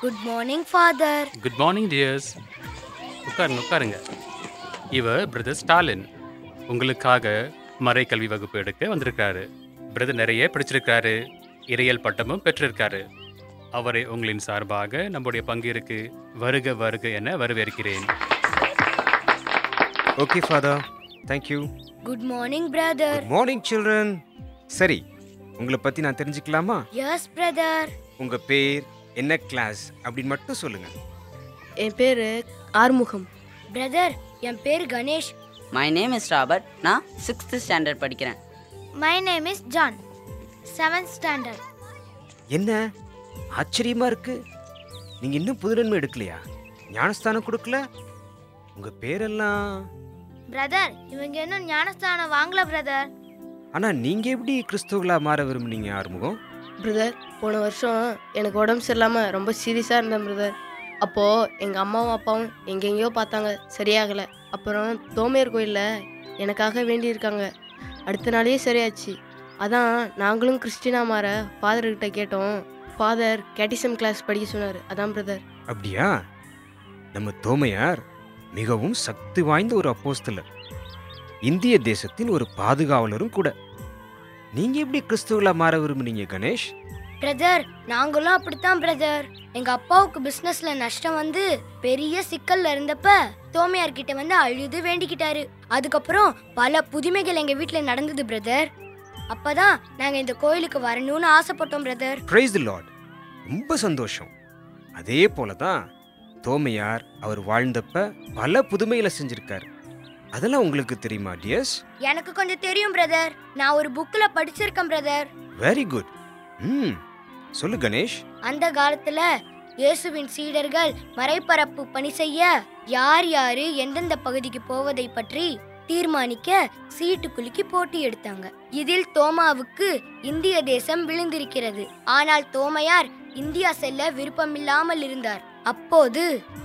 good morning father good morning dears உட்காருங்க உட்காருங்க இவர் பிரதர் ஸ்டாலின் உங்களுக்காக மறைக்கல்வி வகுப்பு எடுக்க வந்திருக்காரு பிரதர் நிறைய படிச்சிருக்காரு இறையல் பட்டமும் பெற்றிருக்காரு அவரை உங்களின் சார்பாக நம்முடைய பங்கிற்கு வருக வருக என வரவேற்கிறேன் okay father thank you good morning brother good morning children சரி உங்களை பற்றி நான் தெரிஞ்சுக்கலாமா எஸ் பிரதர் உங்கள் பேர் என்ன கிளாஸ் அப்படின்னு மட்டும் சொல்லுங்கள் என் பேர் ஆறுமுகம் பிரதர் என் பேர் Ganesh my name is Robert நான் சிக்ஸ்த் ஸ்டாண்டர்ட் படிக்கிறேன் my name is John seventh standard என்ன ஆச்சரியமாக இருக்கு நீங்கள் இன்னும் புதுநன்மை எடுக்கலையா ஞானஸ்தானம் கொடுக்கல உங்கள் பேரெல்லாம் பிரதர் இவங்க இன்னும் ஞானஸ்தானம் வாங்கல பிரதர் ஆனால் நீங்கள் எப்படி கிறிஸ்துவர்களாக மாற விரும்புனீங்க ஆறுமுகம் பிரதர் போன வருஷம் எனக்கு உடம்பு சரியில்லாமல் ரொம்ப சீரியஸாக இருந்தேன் பிரதர் அப்போது எங்கள் அம்மாவும் அப்பாவும் எங்கெங்கேயோ பார்த்தாங்க சரியாகலை அப்புறம் தோமையர் கோயிலில் எனக்காக வேண்டியிருக்காங்க அடுத்த நாளே சரியாச்சு அதான் நாங்களும் கிறிஸ்டினா மாற ஃபாதர்கிட்ட கேட்டோம் ஃபாதர் கேட்டிசம் கிளாஸ் படிக்க சொன்னார் அதான் பிரதர் அப்படியா நம்ம தோமையார் மிகவும் சக்தி வாய்ந்த ஒரு அப்போஸ்தலர் இந்திய தேசத்தின் ஒரு பாதுகாவலரும் கூட நீங்க எப்படி கிறிஸ்துவலா மாற விரும்புனீங்க கணேஷ் பிரதர் நாங்களும் அப்படித்தான் பிரதர் எங்க அப்பாவுக்கு பிசினஸ்ல நஷ்டம் வந்து பெரிய சிக்கல்ல இருந்தப்ப தோமையார் கிட்ட வந்து அழுது வேண்டிக்கிட்டாரு அதுக்கப்புறம் பல புதுமைகள் எங்க வீட்ல நடந்தது பிரதர் அப்பதான் நாங்க இந்த கோயிலுக்கு வரணும்னு ஆசைப்பட்டோம் பிரதர் பிரைஸ் தி லார்ட் ரொம்ப சந்தோஷம் அதே போல தான் தோமையார் அவர் வாழ்ந்தப்ப பல புதுமைகளை செஞ்சிருக்காரு அதெல்லாம் உங்களுக்கு தெரியுமா டியர்ஸ் எனக்கு கொஞ்சம் தெரியும் பிரதர் நான் ஒரு புக்ல படிச்சிருக்கேன் பிரதர் வெரி குட் ம் சொல்லு கணேஷ் அந்த காலத்துல இயேசுவின் சீடர்கள் மறைபரப்பு பணி செய்ய யார் யாரு எந்தெந்த பகுதிக்கு போவதை பற்றி தீர்மானிக்க சீட்டு குலுக்கி போட்டி எடுத்தாங்க இதில் தோமாவுக்கு இந்திய தேசம் விழுந்திருக்கிறது ஆனால் தோமையார் இந்தியா செல்ல விருப்பமில்லாமல் இருந்தார் அப்போது